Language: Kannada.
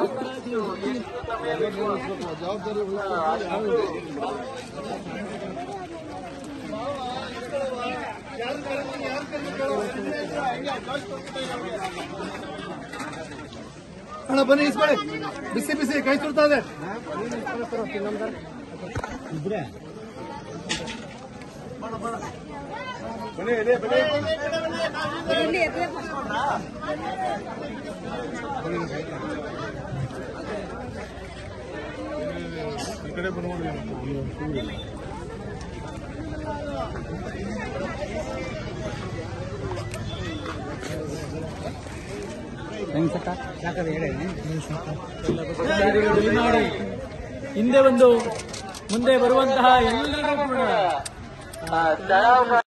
ಅಣ್ಣ ಬನ್ನಿ ಇಸ್ಕೊಳ್ಳಿ ಬಿಸಿ ಬಿಸಿ ಕೈ ಸುಡ್ತಾ ಇದೆ ಮಾಡಿ ಹಿಂದೆ ಒಂದು ಮುಂದೆ ಬರುವಂತಹ ಎಲ್ಲರೂ ಕೂಡ